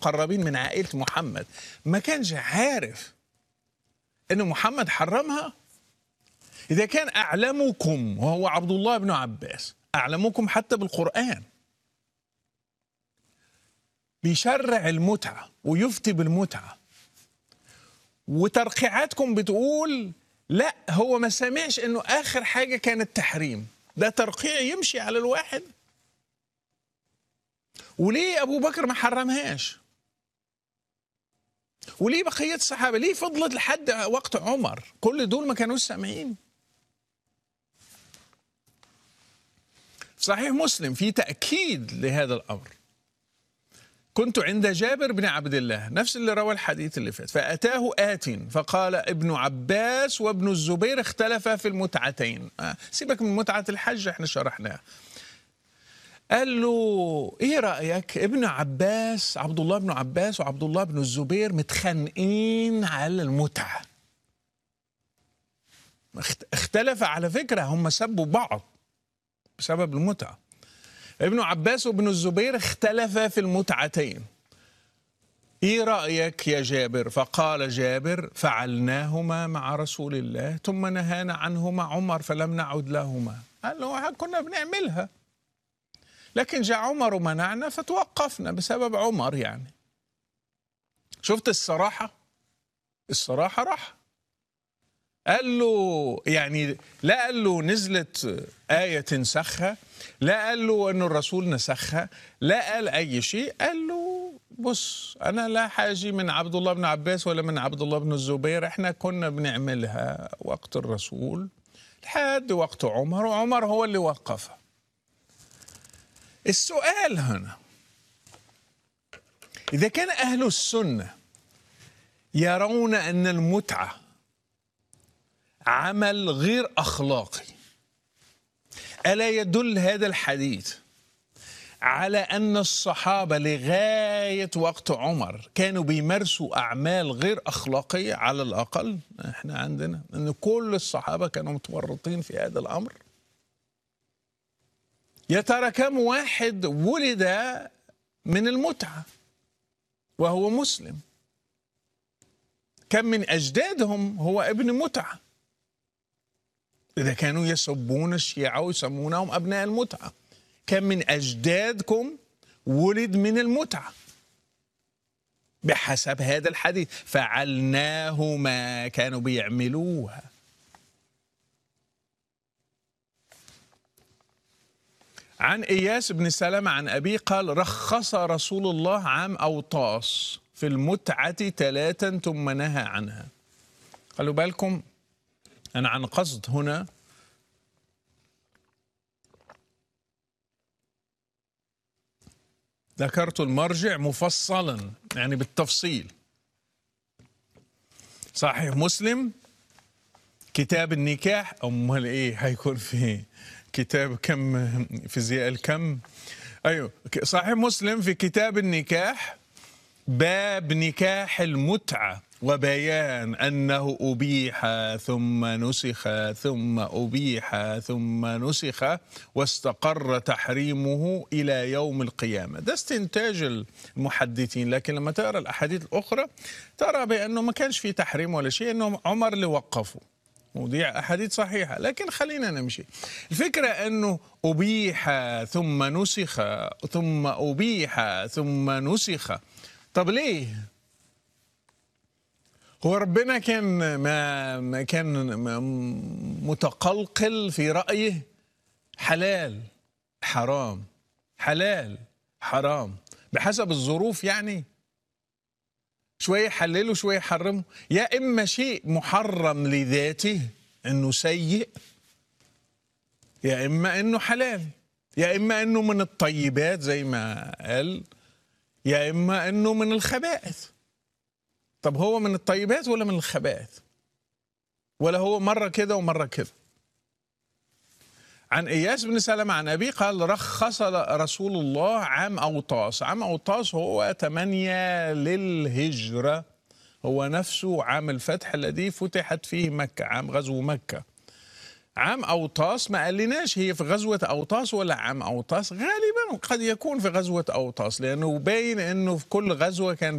المقربين من عائلة محمد ما كانش عارف أن محمد حرمها إذا كان أعلمكم وهو عبد الله بن عباس أعلمكم حتى بالقرآن بيشرع المتعة ويفتي بالمتعة وترقيعاتكم بتقول لا هو ما سمعش انه اخر حاجه كانت تحريم ده ترقيع يمشي على الواحد وليه ابو بكر ما حرمهاش وليه بقيه الصحابه ليه فضلت لحد وقت عمر كل دول ما كانوش سامعين في صحيح مسلم في تاكيد لهذا الامر كنت عند جابر بن عبد الله نفس اللي روى الحديث اللي فات فأتاه آت فقال ابن عباس وابن الزبير اختلفا في المتعتين آه، سيبك من متعة الحج احنا شرحناها قال له ايه رأيك ابن عباس عبد الله بن عباس وعبد الله بن الزبير متخانقين على المتعة اخت- اختلف على فكرة هم سبوا بعض بسبب المتعة ابن عباس وابن الزبير اختلفا في المتعتين ايه رايك يا جابر فقال جابر فعلناهما مع رسول الله ثم نهانا عنهما عمر فلم نعد لهما قال له كنا بنعملها لكن جاء عمر ومنعنا فتوقفنا بسبب عمر يعني شفت الصراحه الصراحه راح قال له يعني لا قال له نزلت آية تنسخها لا قال له أن الرسول نسخها لا قال أي شيء قال له بص أنا لا حاجة من عبد الله بن عباس ولا من عبد الله بن الزبير إحنا كنا بنعملها وقت الرسول لحد وقت عمر وعمر هو اللي وقفها السؤال هنا إذا كان أهل السنة يرون أن المتعة عمل غير اخلاقي الا يدل هذا الحديث على ان الصحابه لغايه وقت عمر كانوا بيمارسوا اعمال غير اخلاقيه على الاقل احنا عندنا ان كل الصحابه كانوا متورطين في هذا الامر يا ترى كم واحد ولد من المتعه وهو مسلم كم من اجدادهم هو ابن متعه إذا كانوا يسبون الشيعة ويسمونهم أبناء المتعة كم من أجدادكم ولد من المتعة بحسب هذا الحديث فعلناه ما كانوا بيعملوها عن إياس بن سلمة عن أبي قال رخص رسول الله عام أوطاس في المتعة ثلاثا ثم نهى عنها خلوا بالكم أنا عن قصد هنا ذكرت المرجع مفصلا يعني بالتفصيل صحيح مسلم كتاب النكاح امال ايه هيكون في كتاب كم فيزياء الكم ايوه صحيح مسلم في كتاب النكاح باب نكاح المتعه وبيان انه ابيح ثم نسخ ثم ابيح ثم نسخ واستقر تحريمه الى يوم القيامه ده استنتاج المحدثين لكن لما تقرا الاحاديث الاخرى ترى بانه ما كانش في تحريم ولا شيء انه عمر اللي وقفه ودي احاديث صحيحه لكن خلينا نمشي الفكره انه ابيح ثم نسخ ثم ابيح ثم نسخ طب ليه هو ربنا كان ما ما كان متقلقل في رأيه حلال حرام حلال حرام بحسب الظروف يعني شوية يحلله شوية يحرمه يا إما شيء محرم لذاته إنه سيء يا إما إنه حلال يا إما إنه من الطيبات زي ما قال يا إما إنه من الخبائث طب هو من الطيبات ولا من الخبائث ولا هو مرة كده ومرة كده عن إياس بن سلمة عن أبي قال رخص رسول الله عام أوطاس عام أوطاس هو ثمانية للهجرة هو نفسه عام الفتح الذي فتحت فيه مكة عام غزو مكة عام أوطاس ما قالناش هي في غزوة أوطاس ولا عام أوطاس غالبا قد يكون في غزوة أوطاس لأنه باين أنه في كل غزوة كان